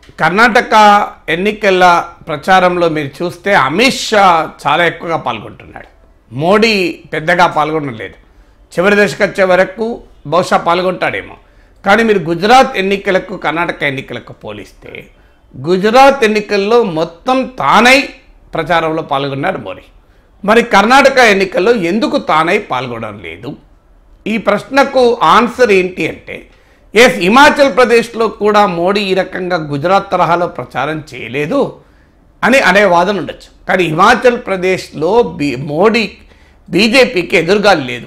కర్ణాటక ఎన్నికల ప్రచారంలో మీరు చూస్తే అమిత్ షా చాలా ఎక్కువగా పాల్గొంటున్నాడు మోడీ పెద్దగా పాల్గొనలేదు చివరి దశకు వచ్చే వరకు బహుశా పాల్గొంటాడేమో కానీ మీరు గుజరాత్ ఎన్నికలకు కర్ణాటక ఎన్నికలకు పోలిస్తే గుజరాత్ ఎన్నికల్లో మొత్తం తానై ప్రచారంలో పాల్గొన్నాడు మోడీ మరి కర్ణాటక ఎన్నికల్లో ఎందుకు తానై పాల్గొనడం లేదు ఈ ప్రశ్నకు ఆన్సర్ ఏంటి అంటే ఎస్ హిమాచల్ ప్రదేశ్లో కూడా మోడీ ఈ రకంగా గుజరాత్ తరహాలో ప్రచారం చేయలేదు అని అనే వాదన ఉండొచ్చు కానీ హిమాచల్ ప్రదేశ్లో బీ మోడీ బీజేపీకి ఎదురుగా లేదు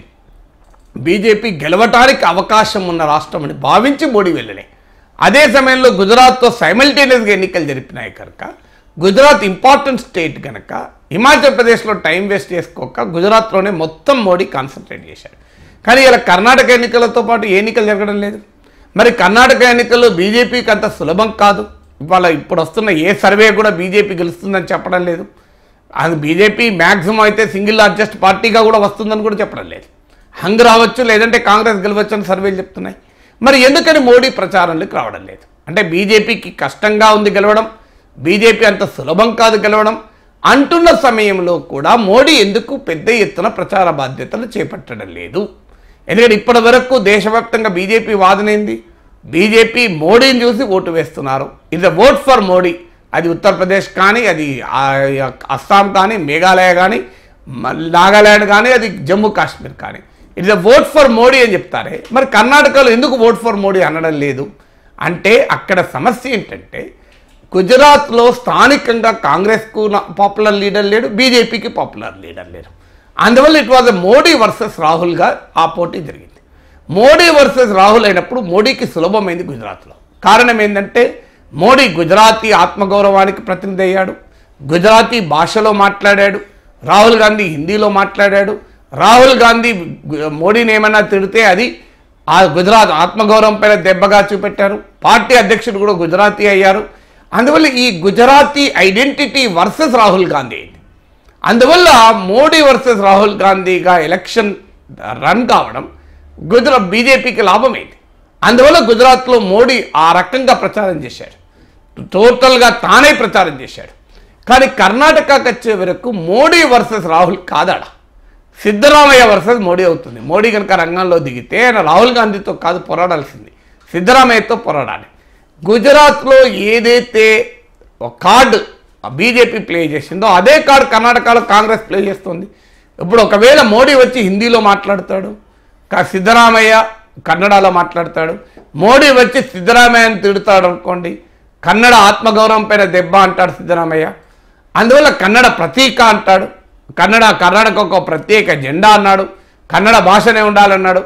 బీజేపీ గెలవటానికి అవకాశం ఉన్న రాష్ట్రం అని భావించి మోడీ వెళ్ళలే అదే సమయంలో గుజరాత్తో సైమల్టేనియస్గా ఎన్నికలు జరిపినాయి కనుక గుజరాత్ ఇంపార్టెంట్ స్టేట్ కనుక హిమాచల్ ప్రదేశ్లో టైం వేస్ట్ చేసుకోక గుజరాత్లోనే మొత్తం మోడీ కాన్సన్ట్రేట్ చేశాడు కానీ ఇలా కర్ణాటక ఎన్నికలతో పాటు ఏ ఎన్నికలు జరగడం లేదు మరి కర్ణాటక ఎన్నికల్లో బీజేపీకి అంత సులభం కాదు ఇవాళ ఇప్పుడు వస్తున్న ఏ సర్వే కూడా బీజేపీ గెలుస్తుందని చెప్పడం లేదు అది బీజేపీ మ్యాక్సిమం అయితే సింగిల్ లార్జెస్ట్ పార్టీగా కూడా వస్తుందని కూడా చెప్పడం లేదు హంగ్ రావచ్చు లేదంటే కాంగ్రెస్ గెలవచ్చు అని సర్వేలు చెప్తున్నాయి మరి ఎందుకని మోడీ ప్రచారంలోకి రావడం లేదు అంటే బీజేపీకి కష్టంగా ఉంది గెలవడం బీజేపీ అంత సులభం కాదు గెలవడం అంటున్న సమయంలో కూడా మోడీ ఎందుకు పెద్ద ఎత్తున ప్రచార బాధ్యతలు చేపట్టడం లేదు ఎందుకంటే ఇప్పటి వరకు దేశవ్యాప్తంగా బీజేపీ వాదనేంది బీజేపీ మోడీని చూసి ఓటు వేస్తున్నారు ఇది ఓట్ ఫర్ మోడీ అది ఉత్తరప్రదేశ్ కానీ అది ఆ, అస్సాం కానీ మేఘాలయ కానీ మ- నాగాల్యాండ్ కానీ అది జమ్మూ కాశ్మీర్ కానీ ఇట్స్ ఓట్ ఫర్ మోడీ అని చెప్తారే మరి కర్ణాటకలో ఎందుకు ఓట్ ఫర్ మోడీ అనడం లేదు అంటే అక్కడ సమస్య ఏంటంటే గుజరాత్లో స్థానికంగా కాంగ్రెస్కు పాపులర్ లీడర్ లేడు బీజేపీకి పాపులర్ లీడర్ లేరు అందువల్ల ఇట్ వాజ్ మోడీ వర్సెస్ రాహుల్గా ఆ పోటీ జరిగింది మోడీ వర్సెస్ రాహుల్ అయినప్పుడు మోడీకి సులభమైంది గుజరాత్లో కారణం ఏంటంటే మోడీ గుజరాతీ ఆత్మగౌరవానికి ప్రతినిధి అయ్యాడు గుజరాతీ భాషలో మాట్లాడాడు రాహుల్ గాంధీ హిందీలో మాట్లాడాడు రాహుల్ గాంధీ గు- మోడీని ఏమైనా తిడితే అది ఆ గుజరాత్ ఆత్మగౌరవం పైన దెబ్బగా చూపెట్టారు పార్టీ అధ్యక్షుడు కూడా గుజరాతీ అయ్యారు అందువల్ల ఈ గుజరాతీ ఐడెంటిటీ వర్సెస్ రాహుల్ గాంధీ అయింది అందువల్ల మోడీ వర్సెస్ రాహుల్ గాంధీగా ఎలక్షన్ రన్ కావడం గుజరాత్ బీజేపీకి లాభమైంది అందువల్ల గుజరాత్లో మోడీ ఆ రకంగా ప్రచారం చేశాడు టోటల్గా తానే ప్రచారం చేశాడు కానీ కర్ణాటకకు వచ్చే వరకు మోడీ వర్సెస్ రాహుల్ కాదాడ సిద్ధరామయ్య వర్సెస్ మోడీ అవుతుంది మోడీ కనుక రంగంలో దిగితే ఆయన రాహుల్ గాంధీతో కాదు పోరాడాల్సింది సిద్ధరామయ్యతో పోరాడాలి గుజరాత్లో ఏదైతే ఒక కార్డు బీజేపీ ప్లే చేసిందో అదే కార్డు కర్ణాటకలో కాంగ్రెస్ ప్లే చేస్తుంది ఇప్పుడు ఒకవేళ మోడీ వచ్చి హిందీలో మాట్లాడతాడు కా- సిద్ధరామయ్య కన్నడలో మాట్లాడతాడు మోడీ వచ్చి సిద్ధరామయ్యని తిడతాడు అనుకోండి కన్నడ ఆత్మగౌరవం పైన దెబ్బ అంటాడు సిద్ధరామయ్య అందువల్ల కన్నడ ప్రతీక అంటాడు కన్నడ కర్ణాటక ఒక ప్రత్యేక జెండా అన్నాడు కన్నడ భాషనే ఉండాలన్నాడు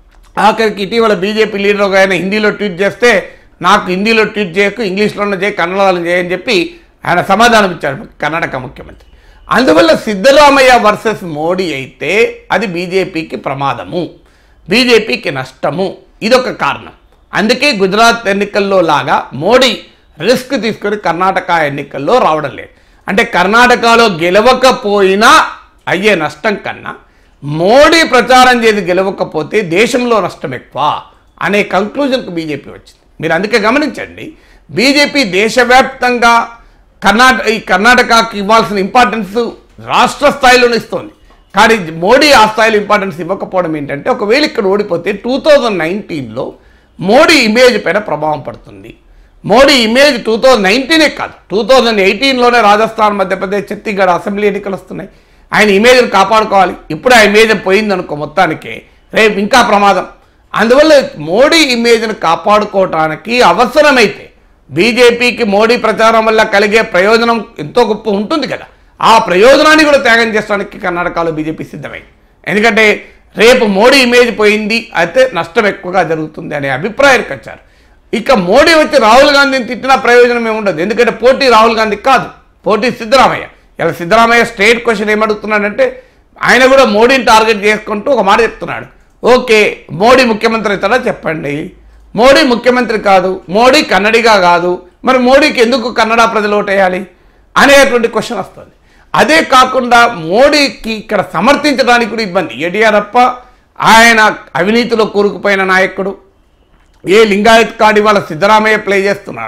ఆఖరికి ఇటీవల బీజేపీ లీడర్ ఒక ఆయన హిందీలో ట్వీట్ చేస్తే నాకు హిందీలో ట్వీట్ చేయకు ఇంగ్లీష్లోనే చేయి కన్నడలో చేయని చెప్పి ఆయన సమాధానం ఇచ్చాడు కర్ణాటక ముఖ్యమంత్రి అందువల్ల సిద్ధరామయ్య వర్సెస్ మోడీ అయితే అది బీజేపీకి ప్రమాదము బీజేపీకి నష్టము ఇదొక కారణం అందుకే గుజరాత్ ఎన్నికల్లో లాగా మోడీ రిస్క్ తీసుకొని కర్ణాటక ఎన్నికల్లో రావడం లేదు అంటే కర్ణాటకలో గెలవకపోయినా అయ్యే నష్టం కన్నా మోడీ ప్రచారం చేసి గెలవకపోతే దేశంలో నష్టం ఎక్కువ అనే కంక్లూజన్కు బీజేపీ వచ్చింది మీరు అందుకే గమనించండి బీజేపీ దేశవ్యాప్తంగా కర్ణాటక ఈ కర్ణాటకకి ఇవ్వాల్సిన ఇంపార్టెన్స్ రాష్ట్ర స్థాయిలోనే ఇస్తోంది కానీ మోడీ ఆ స్థాయిలో ఇంపార్టెన్స్ ఇవ్వకపోవడం ఏంటంటే ఒకవేళ ఇక్కడ ఓడిపోతే టూ థౌజండ్ నైన్టీన్లో మోడీ ఇమేజ్ పైన ప్రభావం పడుతుంది మోడీ ఇమేజ్ టూ థౌజండ్ నైన్టీనే కాదు టూ థౌజండ్ ఎయిటీన్లోనే రాజస్థాన్ మధ్యప్రదేశ్ ఛత్తీస్గఢ్ అసెంబ్లీ ఎన్నికలు వస్తున్నాయి ఆయన ఇమేజ్ని కాపాడుకోవాలి ఇప్పుడు ఆ ఇమేజ్ పోయిందనుకో మొత్తానికి రేపు ఇంకా ప్రమాదం అందువల్ల మోడీ ఇమేజ్ని కాపాడుకోవటానికి అవసరమైతే బీజేపీకి మోడీ ప్రచారం వల్ల కలిగే ప్రయోజనం ఎంతో గొప్ప ఉంటుంది కదా ఆ ప్రయోజనాన్ని కూడా త్యాగం చేసడానికి కర్ణాటకలో బీజేపీ సిద్ధమైంది ఎందుకంటే రేపు మోడీ ఇమేజ్ పోయింది అయితే నష్టం ఎక్కువగా జరుగుతుంది అనే అభిప్రాయానికి వచ్చారు ఇక మోడీ వచ్చి రాహుల్ గాంధీని తిట్టినా ప్రయోజనం ఏముండదు ఎందుకంటే పోటీ రాహుల్ గాంధీ కాదు పోటీ సిద్ధరామయ్య ఇలా సిద్ధరామయ్య స్ట్రేట్ క్వశ్చన్ ఏమడుగుతున్నాడంటే ఆయన కూడా మోడీని టార్గెట్ చేసుకుంటూ ఒక మాట చెప్తున్నాడు ఓకే మోడీ ముఖ్యమంత్రి అవుతాడా చెప్పండి మోడీ ముఖ్యమంత్రి కాదు మోడీ కన్నడిగా కాదు మరి మోడీకి ఎందుకు కన్నడ ప్రజలు ఓటేయాలి అనేటువంటి క్వశ్చన్ వస్తుంది అదే కాకుండా మోడీకి ఇక్కడ సమర్థించడానికి కూడా ఇబ్బంది యడియూరప్ప ఆయన అవినీతిలో కూరుకుపోయిన నాయకుడు ఏ లింగాయత్ కార్డు ఇవాళ సిద్ధరామయ్య ప్లే చేస్తున్నాడో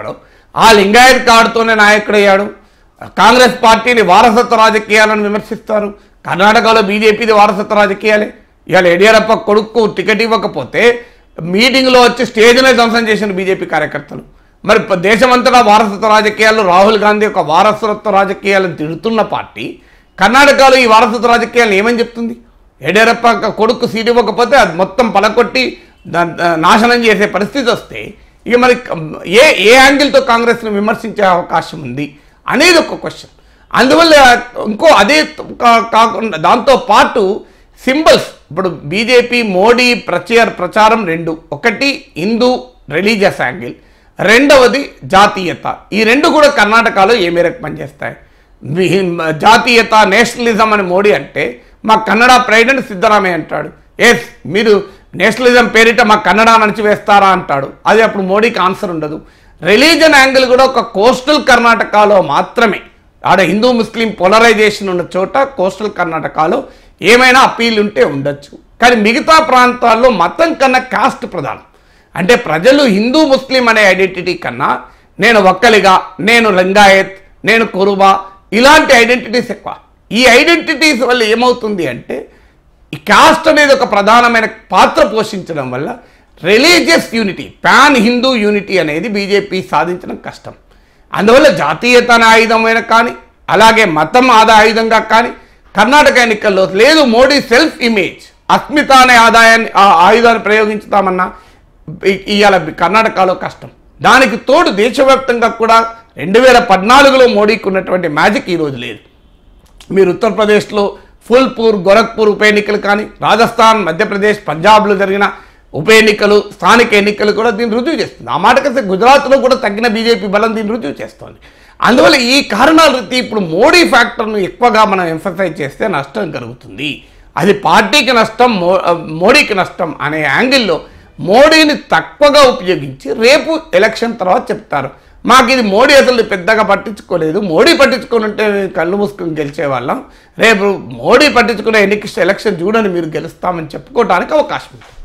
ఆ లింగాయత్ కార్డుతోనే నాయకుడయ్యాడు కాంగ్రెస్ పార్టీని వారసత్వ రాజకీయాలను విమర్శిస్తారు కర్ణాటకలో బీజేపీది వారసత్వ రాజకీయాలే ఇవాళ యడియూరప్ప కొడుకు టికెట్ ఇవ్వకపోతే మీటింగ్లో వచ్చి స్టేజ్నే ధ్వంసం చేసిన బీజేపీ కార్యకర్తలు మరి ప- దేశమంతటా వారసత్వ రాజకీయాలు రాహుల్ గాంధీ యొక్క వారసత్వ రాజకీయాలను తిడుతున్న పార్టీ కర్ణాటకలో ఈ వారసత్వ రాజకీయాలను ఏమని చెప్తుంది యడియూరప్ప యొక్క కొడుకు సీట్ ఇవ్వకపోతే అది మొత్తం పలకొట్టి దా- దా- నాశనం చేసే పరిస్థితి వస్తే ఇక మరి ఏ ఏ యాంగిల్తో కాంగ్రెస్ను విమర్శించే అవకాశం ఉంది అనేది ఒక క్వశ్చన్ అందువల్ల ఇంకో అదే కా- కాకుండా దాంతో పాటు సింబల్స్ ఇప్పుడు బీజేపీ మోడీ ప్రచార ప్రచారం రెండు ఒకటి హిందూ రిలీజియస్ యాంగిల్ రెండవది జాతీయత ఈ రెండు కూడా కర్ణాటకలో ఏ మేరకు పనిచేస్తాయి వి- జాతీయత నేషనలిజం అని మోడీ అంటే మా కన్నడ ప్రైడ్ అని సిద్ధరామయ్య అంటాడు ఎస్ మీరు నేషనలిజం పేరిట మా కన్నడ నడిచివేస్తారా అంటాడు అది అప్పుడు మోడీకి ఆన్సర్ ఉండదు రిలీజన్ యాంగిల్ కూడా ఒక కోస్టల్ కర్ణాటకలో మాత్రమే ఆడ హిందూ ముస్లిం పోలరైజేషన్ ఉన్న చోట కోస్టల్ కర్ణాటకలో ఏమైనా అప్పీల్ ఉంటే ఉండొచ్చు కానీ మిగతా ప్రాంతాల్లో మతం కన్నా కాస్ట్ ప్రధానం అంటే ప్రజలు హిందూ ముస్లిం అనే ఐడెంటిటీ కన్నా నేను ఒక్కలిగా నేను లింగాయత్ నేను కురుబా ఇలాంటి ఐడెంటిటీస్ ఎక్కువ ఈ ఐడెంటిటీస్ వల్ల ఏమవుతుంది అంటే ఈ కాస్ట్ అనేది ఒక ప్రధానమైన పాత్ర పోషించడం వల్ల religious unity pan Hindu unity అనేది బీజేపీ సాధించడం కష్టం అందువల్ల జాతీయత అనే ఆయుధమైన కానీ అలాగే మతం ఆదా ఆయుధంగా కానీ కర్ణాటక ఎన్నికల్లో లేదు మోడీ సెల్ఫ్ ఇమేజ్ అస్మిత అనే ఆదాయాన్ని ఆ ఆయుధాన్ని ప్రయోగించుతామన్నా ఇ- ఇవాళ కర్ణాటకలో కష్టం దానికి తోడు దేశవ్యాప్తంగా కూడా రెండు వేల పద్నాలుగులో మోడీకి ఉన్నటువంటి మ్యాజిక్ ఈరోజు లేదు మీరు ఉత్తరప్రదేశ్లో ఫుల్పూర్ గోరఖ్పూర్ ఉప ఎన్నికలు కానీ రాజస్థాన్ మధ్యప్రదేశ్ పంజాబ్లో జరిగిన ఉప ఎన్నికలు స్థానిక ఎన్నికలు కూడా దీన్ని రుజువు చేస్తుంది ఆ మాటకైతే గుజరాత్లో కూడా తగ్గిన బీజేపీ బలం దీన్ని రుజువు చేస్తోంది అందువల్ల ఈ కారణాల రీతి ఇప్పుడు మోడీ ఫ్యాక్టర్ను ఎక్కువగా మనం ఎంఫసైజ్ చేస్తే నష్టం కలుగుతుంది అది పార్టీకి నష్టం మో మోడీకి నష్టం అనే యాంగిల్లో మోడీని తక్కువగా ఉపయోగించి రేపు ఎలక్షన్ తర్వాత చెప్తారు మాకు ఇది మోడీ అసలు పెద్దగా పట్టించుకోలేదు మోడీ పట్టించుకొని ఉంటే కళ్ళు మూసుకొని గెలిచే వాళ్ళం రేపు మోడీ పట్టించుకునే ఎన్నిక ఎలక్షన్ చూడని మీరు గెలుస్తామని చెప్పుకోవడానికి అవకాశం ఉంది